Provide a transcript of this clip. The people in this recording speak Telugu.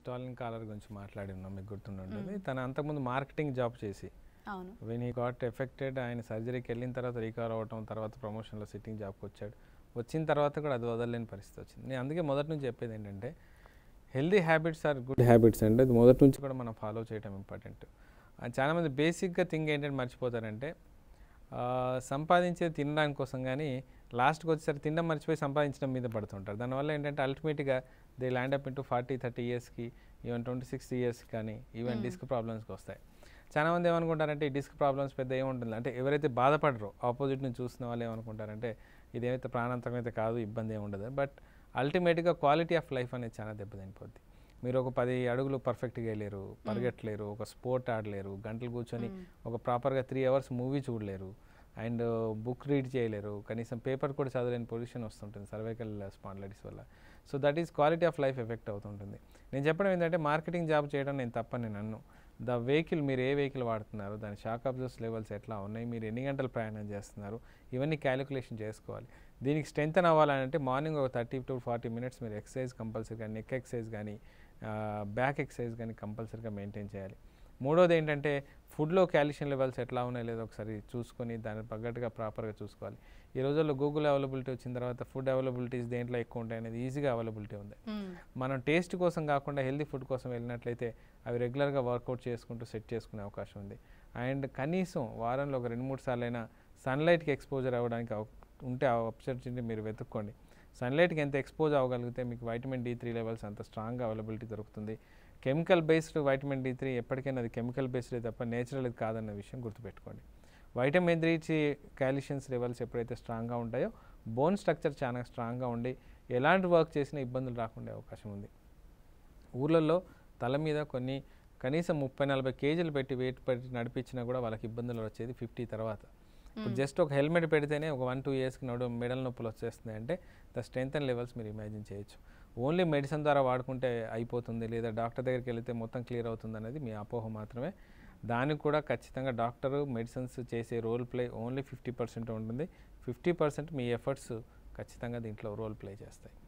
స్టాలిన్ కాలర్ గురించి మాట్లాడి ఉన్నాం మీకు గుర్తుండదు తను అంతకుముందు మార్కెటింగ్ జాబ్ చేసి అవును వెన్ హీ గాట్ ఎఫెక్టెడ్ ఆయన సర్జరీకి వెళ్ళిన తర్వాత రికవర్ అవ్వటం తర్వాత ప్రమోషన్లో సిట్టింగ్ జాబ్కి వచ్చాడు వచ్చిన తర్వాత కూడా అది వదలలేని పరిస్థితి వచ్చింది నేను అందుకే మొదటి నుంచి చెప్పేది ఏంటంటే healthy habits or good habits అంటే అది మొదటి నుంచి కూడా మనం ఫాలో చేయడం ఇంపార్టెంట్ చాలామంది బేసిక్గా థింగ్ ఏంటంటే మర్చిపోతారంటే ఆ, సంపాదించేది తినడానికి కోసం కానీ లాస్ట్కి వచ్చేసరికి తినడం మర్చిపోయి సంపాదించడం మీద పడుతుంటారు దానివల్ల ఏంటంటే అల్టిమేట్గా they land up into forty thirty ఇయర్స్కి ఈవెన్ ట్వంటీ సిక్స్ ఇయర్స్ కానీ ఈవెన్ డిస్క్ ప్రాబ్లమ్స్కి వస్తాయి చాలా మంది ఏమనుకుంటారంటే ఈ డిస్క్ ప్రాబ్లమ్స్ పెద్ద ఏముంటుంది అంటే ఎవరైతే బాధపడరో ఆపోజిట్ నుంచి చూస్తున్న వాళ్ళు ఏమనుకుంటారంటే ఇదేమైతే ప్రాణాంతకం అయితే కాదు ఇబ్బంది ఏమి ఉండదు బట్ అల్టిమేట్గా క్వాలిటీ ఆఫ్ లైఫ్ అనేది చాలా దెబ్బతినిపోద్ది మీరు ఒక పది అడుగులు పర్ఫెక్ట్గా వెళ్ళలేరు పరిగెట్టలేరు ఒక స్పోర్ట్ ఆడలేరు గంటలు కూర్చొని ఒక ప్రాపర్గా త్రీ అవర్స్ మూవీ చూడలేరు అండ్ బుక్ రీడ్ చేయలేరు కనీసం పేపర్ కూడా చదవలేని పొజిషన్ వస్తుంటుంది సర్వైకల్ స్పాండ్లైటిస్ వల్ల so that is quality of life effect అవుతుంటుంది నేను చెప్పడం ఏంటంటే మార్కెటింగ్ జాబ్ చేయడం నేను తప్పని నేను అన్ను ద వెహికల్ మీరు ఏ వెహికల్ వాడుతున్నారు దాని షాక్ అబ్జర్స్ లెవెల్స్ ఎట్లా ఉన్నాయి మీరు ఎన్ని గంటలు ప్రయాణం చేస్తున్నారు ఇవన్నీ క్యాలిక్యులేషన్ చేసుకోవాలి దీనికి స్ట్రెంత్ అవ్వాలంటే మార్నింగ్ ఒక థర్టీ టు ఫార్టీ మినిట్స్ మీరు ఎక్సర్సైజ్ కంపల్సరీగా నెక్ ఎక్సర్సైజ్ కానీ బ్యాక్ ఎక్సర్సైజ్ కానీ కంపల్సరీగా మెయింటైన్ చేయాలి మూడోది ఏంటంటే ఫుడ్లో కాల్షియం లెవెల్స్ ఎట్లా ఉన్నాయో లేదో ఒకసారి చూసుకొని దానికి తగ్గట్టుగా ప్రాపర్గా చూసుకోవాలి ఈ రోజుల్లో గూగుల్ అవైలబిలిటీ వచ్చిన తర్వాత ఫుడ్ అవైలబిలిటీస్ దేంట్లో ఎక్కువ ఉంటాయి అనేది ఈజీగా అవైలబిలిటీ ఉంది మ్మ్. మనం టేస్ట్ కోసం కాకుండా హెల్తీ ఫుడ్ కోసం వెళ్ళినట్లయితే అవి రెగ్యులర్గా వర్కౌట్ చేసుకుంటూ సెట్ చేసుకునే అవకాశం ఉంది అండ్ కనీసం వారంలో ఒక రెండు మూడు సార్లు అయినా సన్లైట్కి ఎక్స్పోజర్ అవ్వడానికి అవ- ఉంటే ఆ ఆపర్చునిటీ మీరు వెతుక్కోండి సన్లైట్కి ఎంత ఎక్స్పోజ్ అవ్వగలిగితే మీకు వైటమిన్ డి త్రీ లెవెల్స్ అంత స్ట్రాంగ్గా అవైలబిలిటీ దొరుకుతుంది chemical based vitamin D three ఎప్పటికైనా అది కెమికల్ బేస్డ్ తప్ప నేచురల్ కాదన్న విషయం గుర్తుపెట్టుకోండి వైటమిన్ త్రీ కాల్షియన్స్ లెవెల్స్ ఎప్పుడైతే స్ట్రాంగ్గా ఉంటాయో బోన్ స్ట్రక్చర్ చాలా స్ట్రాంగ్గా ఉండి ఎలాంటి వర్క్ చేసినా ఇబ్బందులు రాకుండా అవకాశం ఉంది ఊర్లలో తల మీద కొన్ని కనీసం ముప్పై నలభై కేజీలు పెట్టి వెయిట్ పెట్టి నడిపించినా కూడా వాళ్ళకి ఇబ్బందులు వచ్చేది ఫిఫ్టీ తర్వాత ఇప్పుడు జస్ట్ ఒక హెల్మెట్ పెడితేనే ఒక వన్ టూ ఇయర్స్కి నడు మెడల్ నొప్పులు వచ్చేస్తున్నాయి అంటే ద స్ట్రెంత్ అండ్ లెవెల్స్ మీరు ఇమాజిన్ చేయొచ్చు ఓన్లీ మెడిసిన్ ద్వారా వాడుకుంటే అయిపోతుంది లేదా డాక్టర్ దగ్గరికి వెళితే మొత్తం క్లియర్ అవుతుంది అనేది మీ అపోహ మాత్రమే దానికి కూడా ఖచ్చితంగా డాక్టరు మెడిసిన్స్ చేసే role play only fifty percent ఉంటుంది ఫిఫ్టీ పర్సెంట్ మీ ఎఫర్ట్స్ ఖచ్చితంగా దీంట్లో రోల్ ప్లే చేస్తాయి